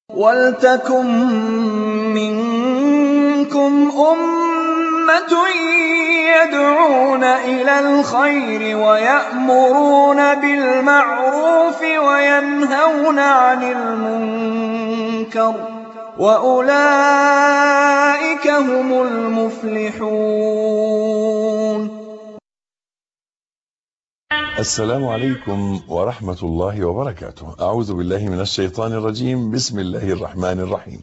وَلْتَكُن مِّنكُمْ أُمَّةٌ يَدْعُونَ إِلَى الْخَيْرِ وَيَأْمُرُونَ بِالْمَعْرُوفِ وَيَنْهَوْنَ عَنِ الْمُنكَرِ ۚ وَأُولَٰئِكَ هُمُ الْمُفْلِحُونَ السلام عليكم ورحمة الله وبركاته أعوذ بالله من الشيطان الرجيم بسم الله الرحمن الرحيم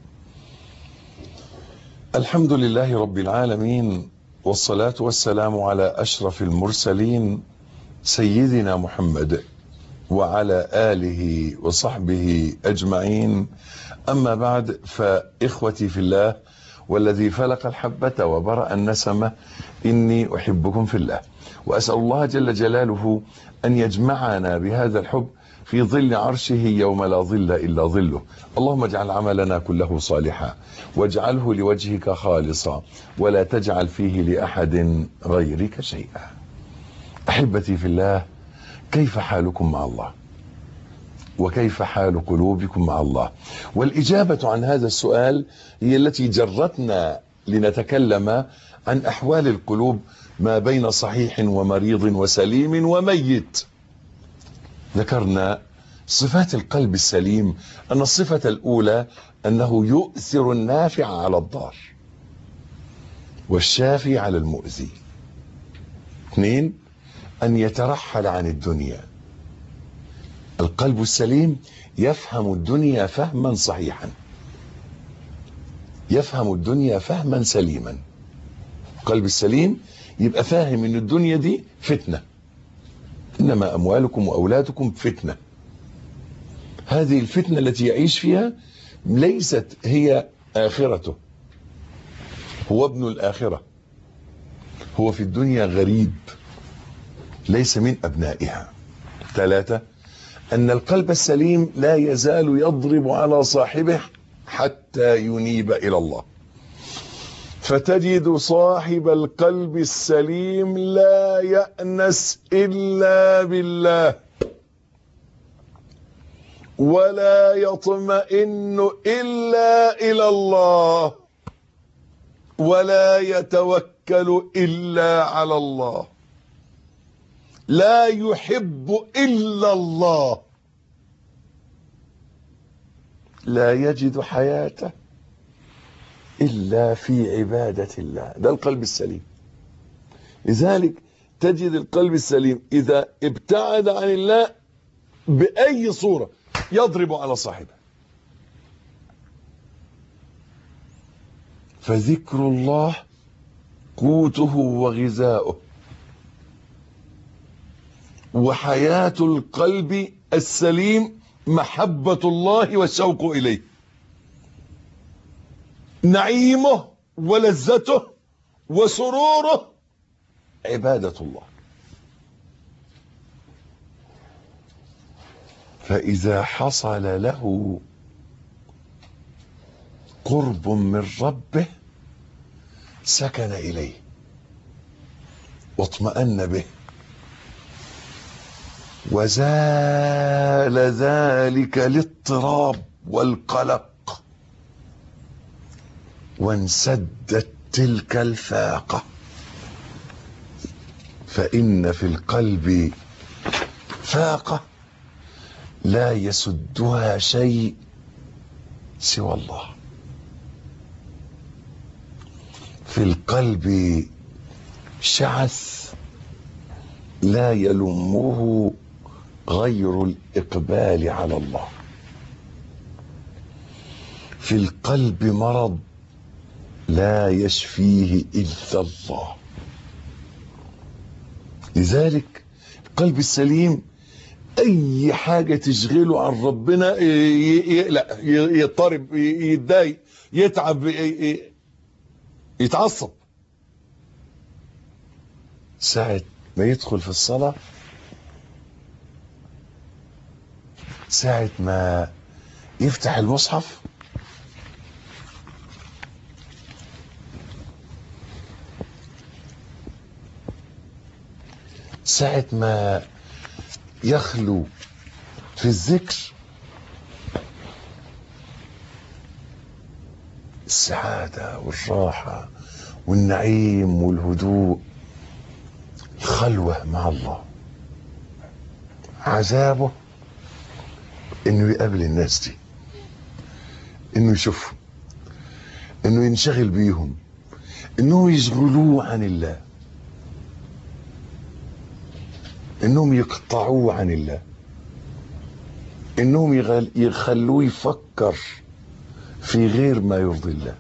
الحمد لله رب العالمين والصلاة والسلام على أشرف المرسلين سيدنا محمد وعلى آله وصحبه أجمعين أما بعد فإخوتي في الله والذي فلق الحبة وبرأ النسمة إني أحبكم في الله وأسأل الله جل جلاله أن يجمعنا بهذا الحب في ظل عرشه يوم لا ظل إلا ظله اللهم اجعل عملنا كله صالحا واجعله لوجهك خالصا ولا تجعل فيه لأحد غيرك شيئا أحبتي في الله كيف حالكم مع الله وكيف حال قلوبكم مع الله والإجابة عن هذا السؤال هي التي جرتنا لنتكلم عن أحوال القلوب ما بين صحيح ومريض وسليم وميت ذكرنا صفات القلب السليم أن الصفة الأولى أنه يؤثر النافع على الضار والشافي على المؤذي اثنين أن يترحل عن الدنيا القلب السليم يفهم الدنيا فهما صحيحا يفهم الدنيا فهما سليما القلب السليم يبقى فاهم ان الدنيا دي فتنة انما اموالكم واولادكم فتنة هذه الفتنة التي يعيش فيها ليست هي اخرته هو ابن الاخرة هو في الدنيا غريب ليس من ابنائها ثلاثة ان القلب السليم لا يزال يضرب على صاحبه حتى ينيب الى الله فتجد صاحب القلب السليم لا يأنس إلا بالله ولا يطمئن إلا إلى الله ولا يتوكل إلا على الله لا يحب إلا الله لا يجد حياته إلا في عبادة الله ده القلب السليم لذلك تجد القلب السليم إذا ابتعد عن الله بأي صورة يضرب على صاحبه فذكر الله قوته وغذاؤه وحياة القلب السليم محبة الله والشوق إليه نعيمه ولذته وسروره عبادة الله فإذا حصل له قرب من ربه سكن إليه واطمأن به وزال ذلك الاضطراب والقلق وانسدت تلك الفاقة فإن في القلب فاقة لا يسدها شيء سوى الله في القلب شعث لا يلمه غير الإقبال على الله في القلب مرض لا يشفيه إلا الله لذلك القلب السليم أي حاجة تشغله عن ربنا يقلق يضطرب يتضايق يتعب يتعصب ساعة ما يدخل في الصلاة ساعة ما يفتح المصحف ساعة ما يخلو في الذكر السعادة والراحة والنعيم والهدوء الخلوة مع الله عذابه انه يقابل الناس دي انه يشوفهم انه ينشغل بيهم انهم يشغلوه عن الله انهم يقطعوه عن الله انهم يغل- يخلوه يفكر في غير ما يرضي الله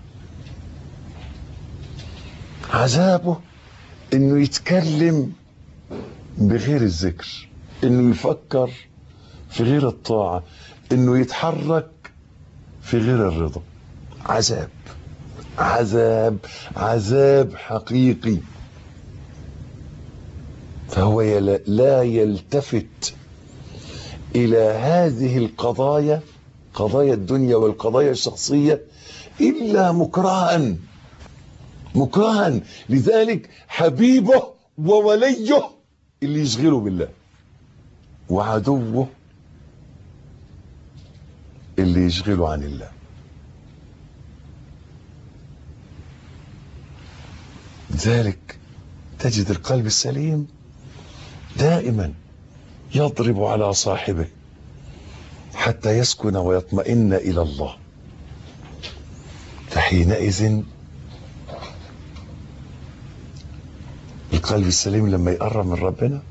عذابه انه يتكلم بغير الذكر انه يفكر في غير الطاعة انه يتحرك في غير الرضا عذاب عذاب عذاب حقيقي فهو يلا- لا يلتفت الى هذه القضايا قضايا الدنيا والقضايا الشخصية الا مكرها مكرها لذلك حبيبه ووليه اللي يشغله بالله وعدوه اللي يشغله عن الله لذلك تجد القلب السليم دائما يضرب على صاحبه حتى يسكن ويطمئن الى الله فحينئذ القلب السليم لما يقرب من ربنا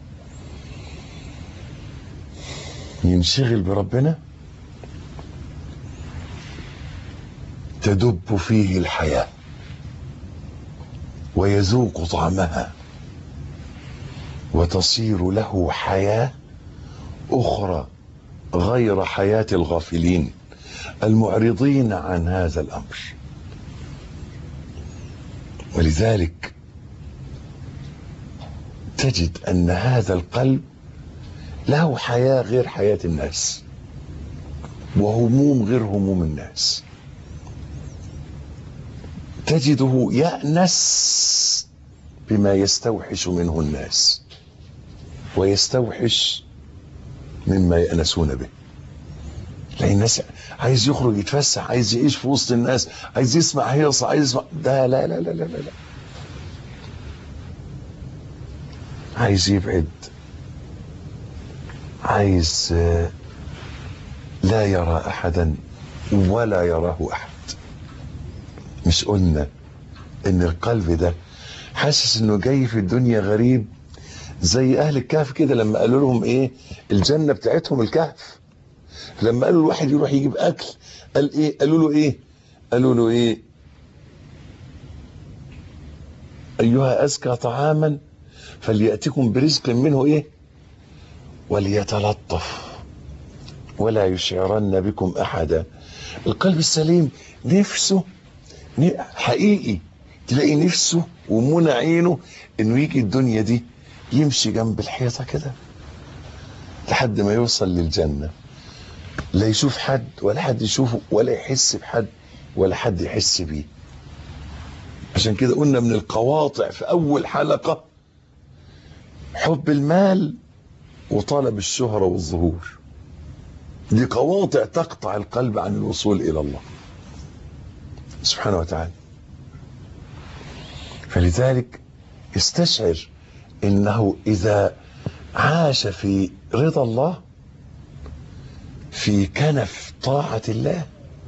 ينشغل بربنا تدب فيه الحياه ويذوق طعمها وتصير له حياه اخرى غير حياه الغافلين المعرضين عن هذا الامر ولذلك تجد ان هذا القلب له حياه غير حياه الناس وهموم غير هموم الناس تجده يأنس بما يستوحش منه الناس ويستوحش مما يأنسون به لأن الناس عايز يخرج يتفسح عايز يعيش في وسط الناس عايز يسمع هيصة عايز يسمع ده لا لا لا لا لا, لا. عايز يبعد عايز آه، لا يرى أحدا ولا يراه أحد مش قلنا ان القلب ده حاسس انه جاي في الدنيا غريب زي اهل الكهف كده لما قالوا لهم ايه الجنه بتاعتهم الكهف لما قالوا الواحد يروح يجيب اكل قال ايه قالوا له ايه قالوا له ايه ايها ازكى طعاما فلياتكم برزق منه ايه وليتلطف ولا يشعرن بكم احدا القلب السليم نفسه ن- حقيقي تلاقي نفسه ومنى عينه انه يجي الدنيا دي يمشي جنب الحيطه كده لحد ما يوصل للجنه لا يشوف حد ولا حد يشوفه ولا يحس بحد ولا حد يحس بيه عشان كده قلنا من القواطع في اول حلقه حب المال وطلب الشهره والظهور دي قواطع تقطع القلب عن الوصول الى الله سبحانه وتعالى فلذلك استشعر انه اذا عاش في رضا الله في كنف طاعة الله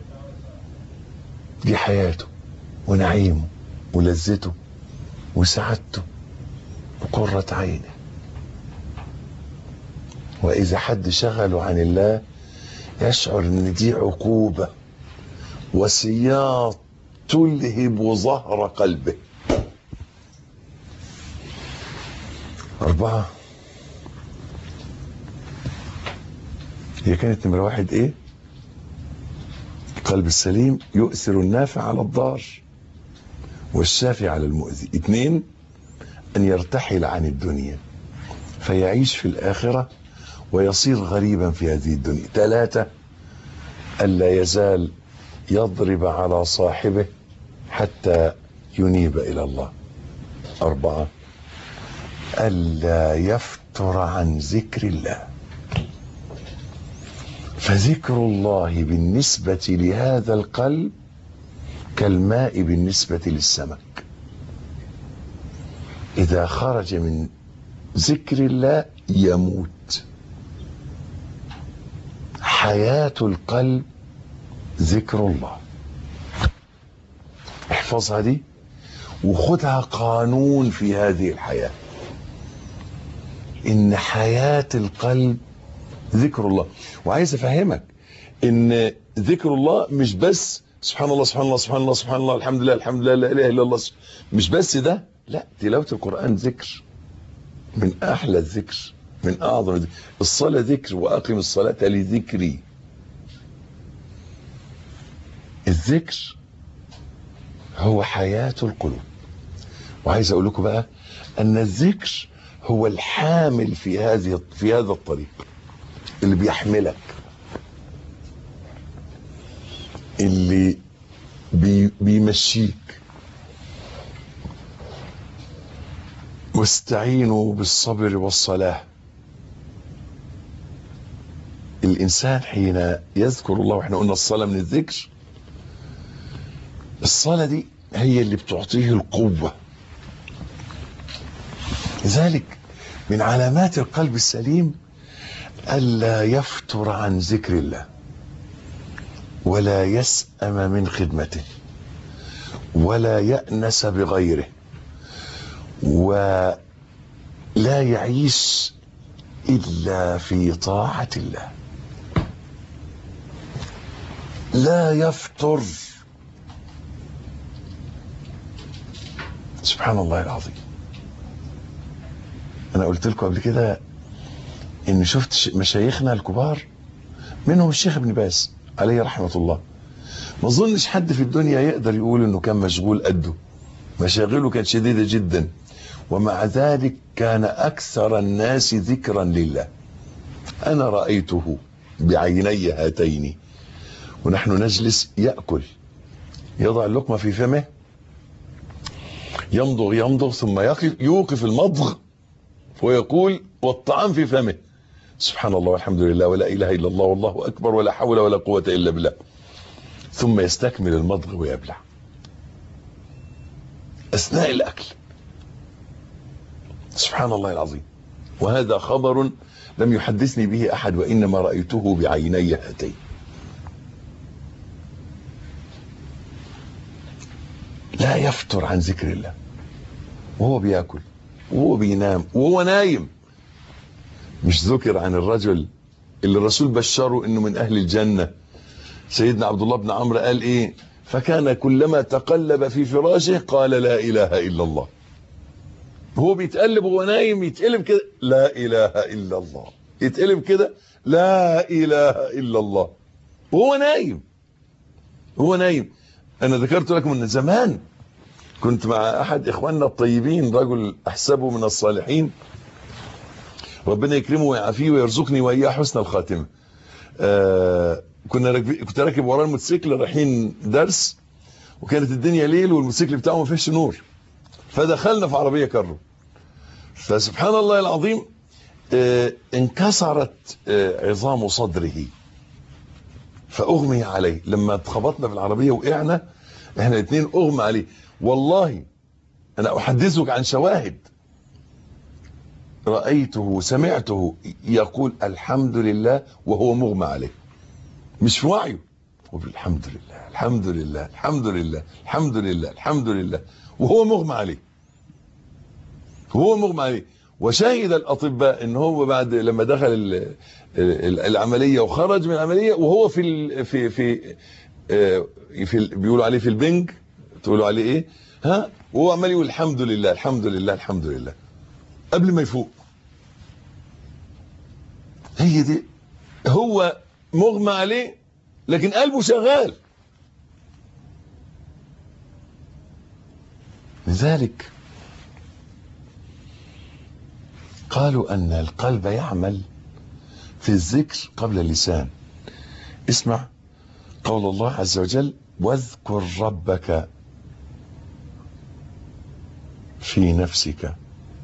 دي حياته ونعيمه ولذته وسعادته وقرة عينه وإذا حد شغله عن الله يشعر إن دي عقوبة وسياط تلهب ظهر قلبه أربعة هي كانت نمرة واحد إيه؟ القلب السليم يؤثر النافع على الضار والشافي على المؤذي اثنين أن يرتحل عن الدنيا فيعيش في الآخرة ويصير غريبا في هذه الدنيا ثلاثة ألا يزال يضرب على صاحبه حتى ينيب إلى الله أربعة ألا يفتر عن ذكر الله فذكر الله بالنسبة لهذا القلب كالماء بالنسبة للسمك إذا خرج من ذكر الله يموت حياة القلب ذكر الله احفظها دي وخدها قانون في هذه الحياة ان حياة القلب ذكر الله وعايز افهمك ان ذكر الله مش بس سبحان الله سبحان الله سبحان الله سبحان الله الحمد لله الحمد لله لا اله الا الله مش بس ده لا تلاوة القرآن ذكر من احلى الذكر من اعظم الذكر الصلاة ذكر واقم الصلاة لذكري الذكر هو حياة القلوب وعايز اقول لكم بقى ان الذكر هو الحامل في هذه في هذا الطريق اللي بيحملك اللي بي بيمشيك واستعينوا بالصبر والصلاة الإنسان حين يذكر الله واحنا قلنا الصلاة من الذكر الصلاة دي هي اللي بتعطيه القوة لذلك من علامات القلب السليم ألا يفتر عن ذكر الله ولا يسأم من خدمته ولا يأنس بغيره ولا يعيش إلا في طاعة الله لا يفتر سبحان الله العظيم انا قلت لكم قبل كده ان شفت مشايخنا الكبار منهم الشيخ ابن باز عليه رحمة الله ما اظنش حد في الدنيا يقدر يقول انه كان مشغول قده مشاغله كانت شديدة جدا ومع ذلك كان اكثر الناس ذكرا لله انا رأيته بعيني هاتين ونحن نجلس يأكل يضع اللقمة في فمه يمضغ يمضغ ثم يقف يوقف المضغ ويقول والطعام في فمه سبحان الله والحمد لله ولا اله الا الله والله اكبر ولا حول ولا قوه الا بالله ثم يستكمل المضغ ويبلع اثناء الاكل سبحان الله العظيم وهذا خبر لم يحدثني به احد وانما رايته بعيني هاتين لا يفتر عن ذكر الله وهو بياكل وهو بينام وهو نايم مش ذكر عن الرجل اللي الرسول بشره انه من اهل الجنة سيدنا عبد الله بن عمرو قال ايه فكان كلما تقلب في فراشه قال لا اله الا الله هو بيتقلب وهو نايم يتقلب كده لا اله الا الله يتقلب كده لا اله الا الله وهو نايم هو نايم انا ذكرت لكم ان زمان كنت مع احد اخواننا الطيبين رجل احسبه من الصالحين ربنا يكرمه ويعافيه ويرزقني واياه حسن الخاتمه آه كنا راكب كنت راكب وراه الموتوسيكل رايحين درس وكانت الدنيا ليل والموتوسيكل بتاعه ما فيهش نور فدخلنا في عربيه كارو فسبحان الله العظيم آه انكسرت آه عظام صدره فاغمي عليه لما اتخبطنا في العربيه وقعنا احنا الاثنين اغمى عليه والله انا احدثك عن شواهد رأيته سمعته يقول الحمد لله وهو مغمى عليه مش في وعيه الحمد لله الحمد لله الحمد لله الحمد لله الحمد لله وهو مغمى عليه وهو مغمى عليه وشهد الاطباء ان هو بعد لما دخل العمليه وخرج من العمليه وهو في ال في في في بيقولوا عليه في البنج تقولوا عليه ايه ها وهو عمال يقول الحمد لله الحمد لله الحمد لله قبل ما يفوق هي دي هو مغمى عليه لكن قلبه شغال لذلك قالوا ان القلب يعمل في الذكر قبل اللسان اسمع قول الله عز وجل واذكر ربك في نفسك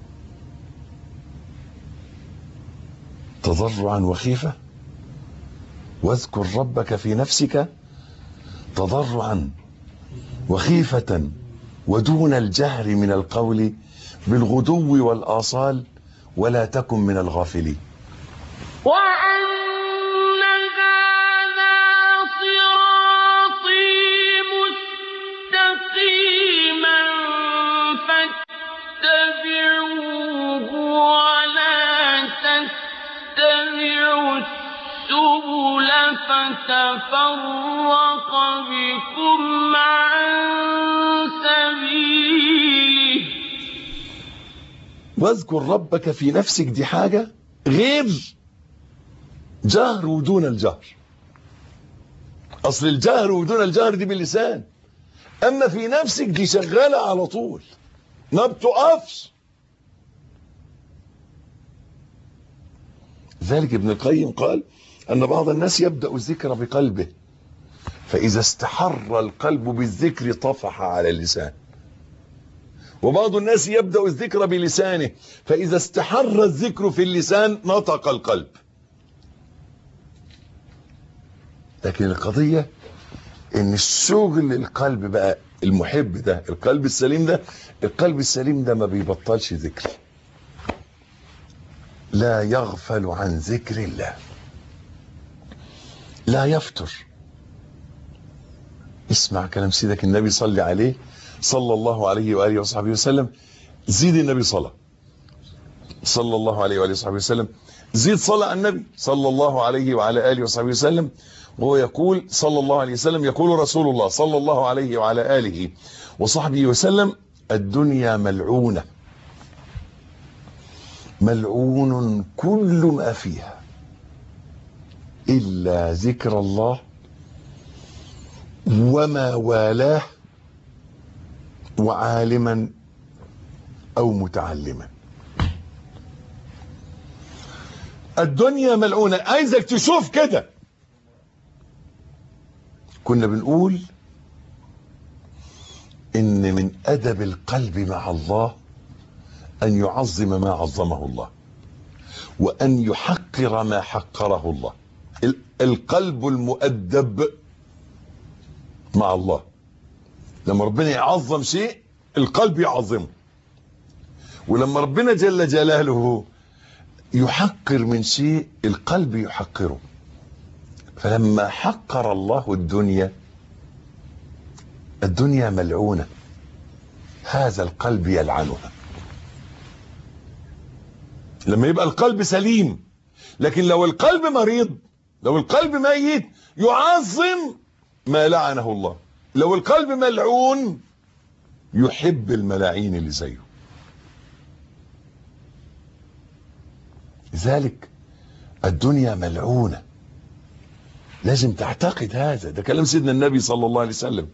تضرعا وخيفة واذكر ربك في نفسك تضرعا وخيفة ودون الجهر من القول بالغدو والآصال ولا تكن من الغافلين وأن هذا صراطي مستقيما فاتبعوه ولا تتبعوا السبل فتفرق بكم عن سبيله واذكر ربك في نفسك دي حاجة غير جهر ودون الجهر أصل الجهر ودون الجهر دي باللسان أما في نفسك دي شغالة على طول ما بتقفش ذلك ابن القيم قال أن بعض الناس يبدأ الذكر بقلبه فإذا استحر القلب بالذكر طفح على اللسان وبعض الناس يبدأ الذكر بلسانه فإذا استحر الذكر في اللسان نطق القلب لكن القضية ان الشغل القلب بقى المحب ده القلب السليم ده القلب السليم ده ما بيبطلش ذكر لا يغفل عن ذكر الله لا يفتر اسمع كلام سيدك النبي صلي عليه صلى الله عليه وآله وصحبه وسلم زيد النبي صلاة صلى الله عليه وآله وصحبه وسلم زيد صلاة على النبي صلى الله عليه وعلى آله وصحبه وسلم وهو يقول صلى الله عليه وسلم يقول رسول الله صلى الله عليه وعلى آله وصحبه وسلم الدنيا ملعونة ملعون كل ما فيها إلا ذكر الله وما والاه وعالما أو متعلما الدنيا ملعونة عايزك تشوف كده كنا بنقول ان من ادب القلب مع الله ان يعظم ما عظمه الله وان يحقر ما حقره الله ال- القلب المؤدب مع الله لما ربنا يعظم شيء القلب يعظمه ولما ربنا جل جلاله يحقر من شيء القلب يحقره فلما حقر الله الدنيا الدنيا ملعونة هذا القلب يلعنها لما يبقى القلب سليم لكن لو القلب مريض لو القلب ميت يعظم ما لعنه الله لو القلب ملعون يحب الملاعين اللي زيه لذلك الدنيا ملعونه لازم تعتقد هذا ده كلام سيدنا النبي صلى الله عليه وسلم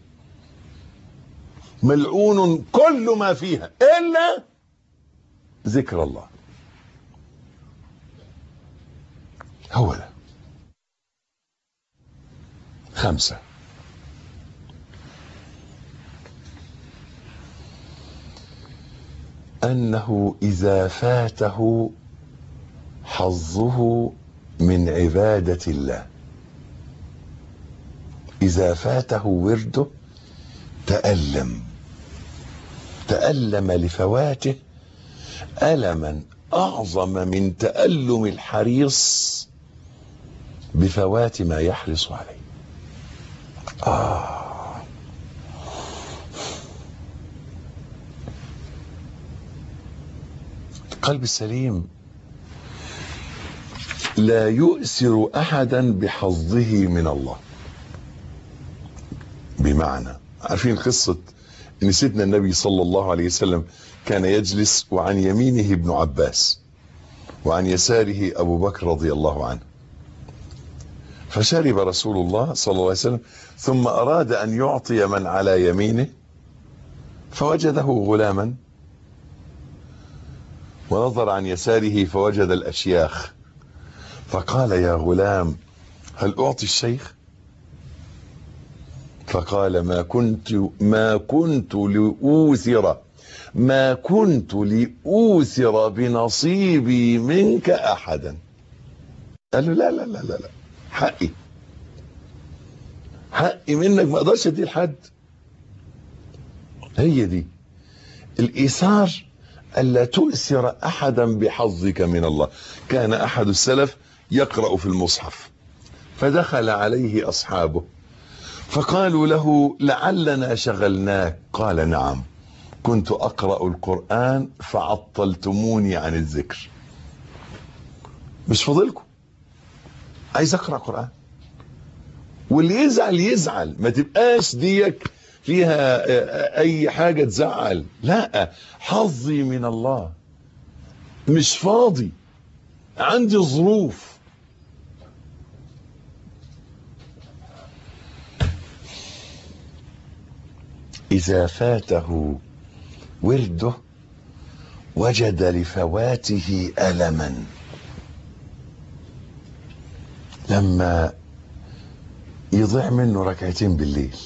ملعون كل ما فيها إلا ذكر الله هو ده خمسة أنه إذا فاته حظه من عبادة الله إذا فاته ورده تألم تألم لفواته ألما أعظم من تألم الحريص بفوات ما يحرص عليه آه القلب السليم لا يؤثر أحدا بحظه من الله بمعنى عارفين قصة ان سيدنا النبي صلى الله عليه وسلم كان يجلس وعن يمينه ابن عباس وعن يساره ابو بكر رضي الله عنه فشرب رسول الله صلى الله عليه وسلم ثم اراد ان يعطي من على يمينه فوجده غلاما ونظر عن يساره فوجد الاشياخ فقال يا غلام هل اعطي الشيخ فقال ما كنت ما كنت لأوثر ما كنت لأوثر بنصيبي منك أحدا قال له لا لا لا لا لا حقي حقي منك ما اقدرش اديه لحد هي دي الإيثار ألا تؤثر أحدا بحظك من الله كان أحد السلف يقرأ في المصحف فدخل عليه أصحابه فقالوا له لعلنا شغلناك قال نعم كنت أقرأ القرآن فعطلتموني عن الذكر مش فاضلكم عايز أقرأ قرآن واللي يزعل يزعل ما تبقاش ديك فيها اي حاجة تزعل لا حظي من الله مش فاضي عندي ظروف اذا فاته ورده وجد لفواته الما لما يضيع منه ركعتين بالليل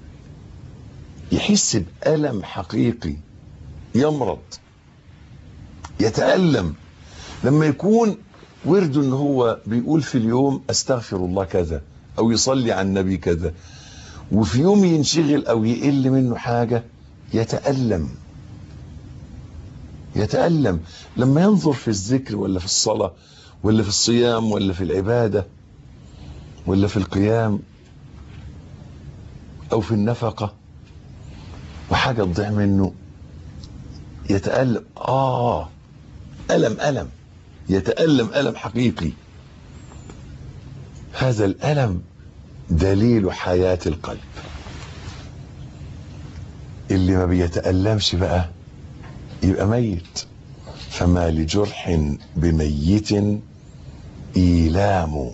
يحس بألم حقيقي يمرض يتألم لما يكون ورده ان هو بيقول في اليوم استغفر الله كذا او يصلي على النبي كذا وفي يوم ينشغل او يقل منه حاجة يتألم يتألم لما ينظر في الذكر ولا في الصلاة ولا في الصيام ولا في العبادة ولا في القيام او في النفقة وحاجة تضيع منه يتألم آه ألم ألم يتألم ألم حقيقي هذا الألم دليل حياة القلب اللي ما بيتألمش بقى يبقى ميت فما لجرح بميت إيلام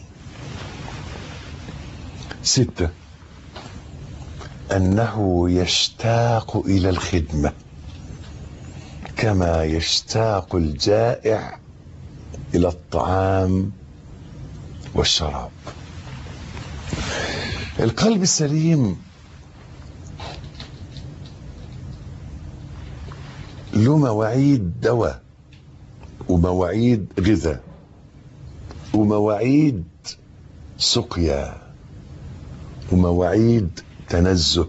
ستة أنه يشتاق إلى الخدمة كما يشتاق الجائع إلى الطعام والشراب القلب السليم له مواعيد دواء ومواعيد غذاء ومواعيد سقيا ومواعيد تنزه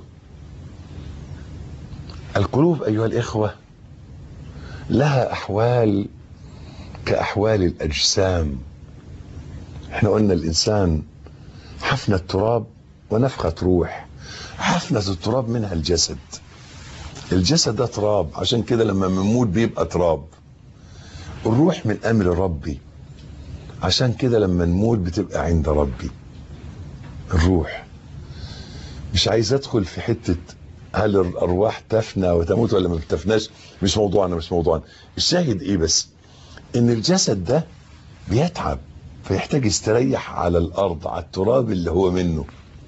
القلوب أيها الإخوة لها أحوال كأحوال الأجسام احنا قلنا الإنسان حفنة تراب ونفخة روح حفنة التراب منها الجسد الجسد ده تراب عشان كده لما بنموت بيبقى تراب الروح من أمر ربي عشان كده لما نموت بتبقى عند ربي الروح مش عايز ادخل في حتة هل الارواح تفنى وتموت ولا ما بتفناش مش موضوعنا مش موضوعنا الشاهد ايه بس ان الجسد ده بيتعب فيحتاج يستريح على الارض على التراب اللي هو منه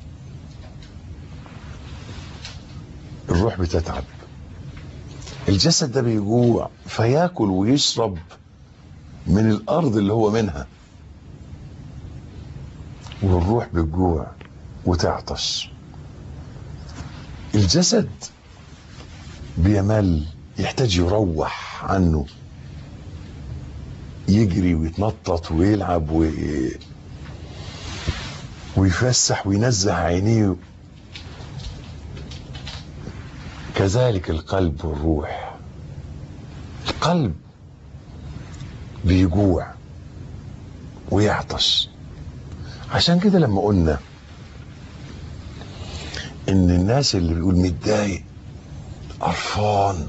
الروح بتتعب الجسد ده بيجوع فياكل ويشرب من الارض اللي هو منها والروح بتجوع وتعطش الجسد بيمل يحتاج يروح عنه يجري ويتنطط ويلعب و... ويفسح وينزه عينيه كذلك القلب والروح القلب بيجوع ويعطش عشان كده لما قلنا ان الناس اللي بيقول متضايق قرفان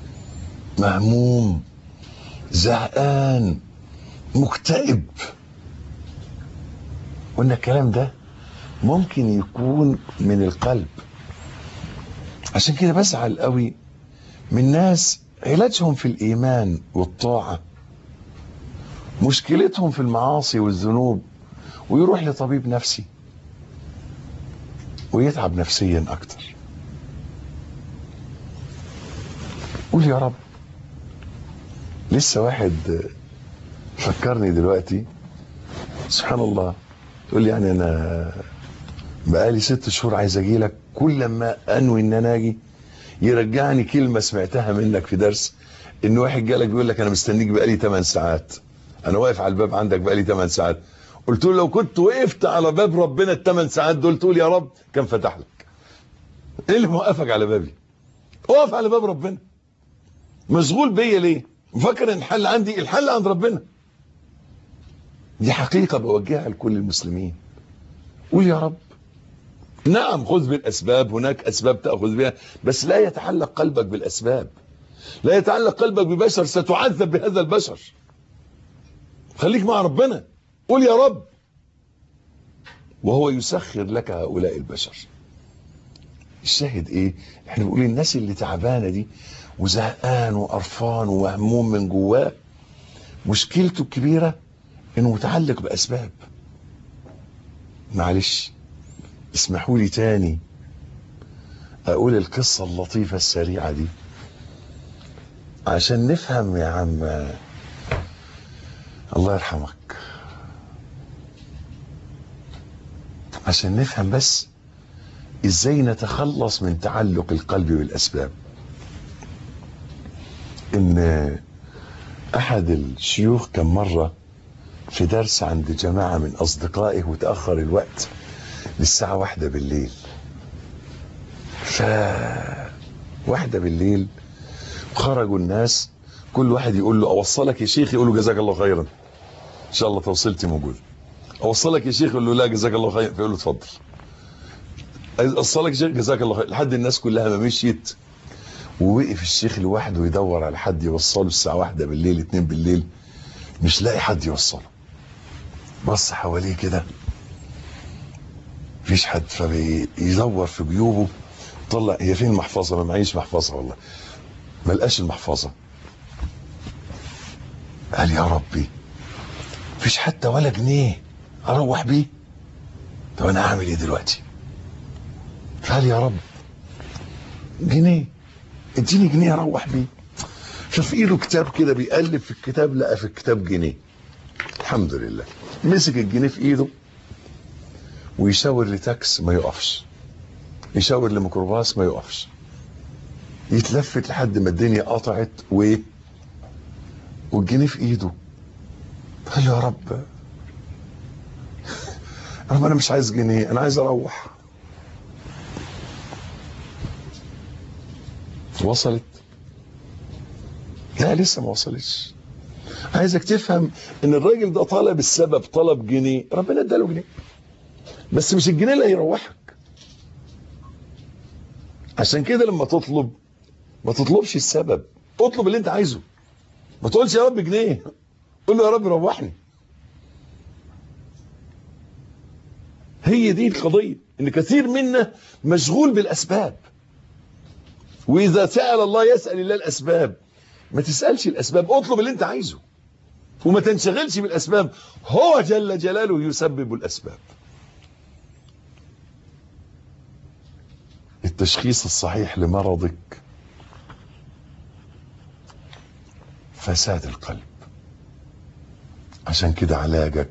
مهموم زهقان مكتئب قلنا الكلام ده ممكن يكون من القلب عشان كده بزعل قوي من ناس علاجهم في الايمان والطاعه مشكلتهم في المعاصي والذنوب ويروح لطبيب نفسي ويتعب نفسيا اكتر قول يا رب لسه واحد فكرني دلوقتي سبحان الله تقول لي يعني انا بقالي ست شهور عايز اجي لك كل ما انوي ان انا اجي يرجعني كلمه سمعتها منك في درس ان واحد جالك بيقول لك انا مستنيك بقالي 8 ساعات انا واقف على الباب عندك بقالي 8 ساعات قلت له لو كنت وقفت على باب ربنا الثمان ساعات دول تقول يا رب كان فتح لك ايه اللي موقفك على بابي اقف على باب ربنا مشغول بيا ليه مفكر ان الحل عندي الحل عند ربنا دي حقيقة بوجهها لكل المسلمين قول يا رب نعم خذ بالأسباب هناك أسباب تأخذ بها بس لا يتعلق قلبك بالأسباب لا يتعلق قلبك ببشر ستعذب بهذا البشر خليك مع ربنا قول يا رب وهو يسخر لك هؤلاء البشر الشاهد ايه احنا بنقول الناس اللي تعبانه دي وزهقان وقرفان ومهموم من جواه مشكلته الكبيره انه متعلق باسباب معلش اسمحوا لي تاني اقول القصه اللطيفه السريعه دي عشان نفهم يا عم الله يرحمك عشان نفهم بس ازاي نتخلص من تعلق القلب بالاسباب ان احد الشيوخ كان مره في درس عند جماعه من اصدقائه وتاخر الوقت للساعه واحدة بالليل ف واحدة بالليل خرجوا الناس كل واحد يقول له اوصلك يا شيخ يقول له جزاك الله خيرا ان شاء الله توصلتي موجود اوصلك يا شيخ يقول له لا جزاك الله خيرا فيقول له اتفضل اوصلك يا شيخ جزاك الله خير لحد الناس كلها ما مشيت ووقف الشيخ لوحده يدور على حد يوصله الساعه واحدة بالليل اتنين بالليل مش لاقي حد يوصله بص حواليه كده مفيش حد فبيدور في جيوبه طلع هي فين المحفظه ما معيش محفظه والله ما لقاش المحفظه قال يا ربي مفيش حتى ولا جنيه اروح بيه طب انا اعمل ايه دلوقتي قال يا رب جنيه اديني جنيه اروح بيه شاف ايده كتاب كده بيقلب في الكتاب لقى في الكتاب جنيه الحمد لله مسك الجنيه في ايده ويشاور لتاكس ما يقفش يشاور لميكروباص ما يقفش يتلفت لحد ما الدنيا قطعت و والجنيه في ايده قال يا رب رب انا مش عايز جنيه انا عايز اروح وصلت لا لسه ما وصلتش عايزك تفهم ان الراجل ده طلب السبب طلب جنيه ربنا اداله جنيه بس مش الجنيه اللي هيروحك عشان كده لما تطلب ما تطلبش السبب اطلب اللي انت عايزه ما تقولش يا رب جنيه قول له يا رب روحني هي دي القضية ان كثير منا مشغول بالاسباب واذا سأل الله يسأل الله الاسباب ما تسألش الاسباب اطلب اللي انت عايزه وما تنشغلش بالاسباب هو جل جلاله يسبب الاسباب التشخيص الصحيح لمرضك فساد القلب عشان كده علاجك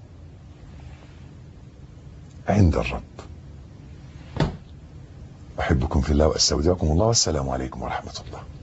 عند الرب أحبكم في الله وأستودعكم الله والسلام عليكم ورحمة الله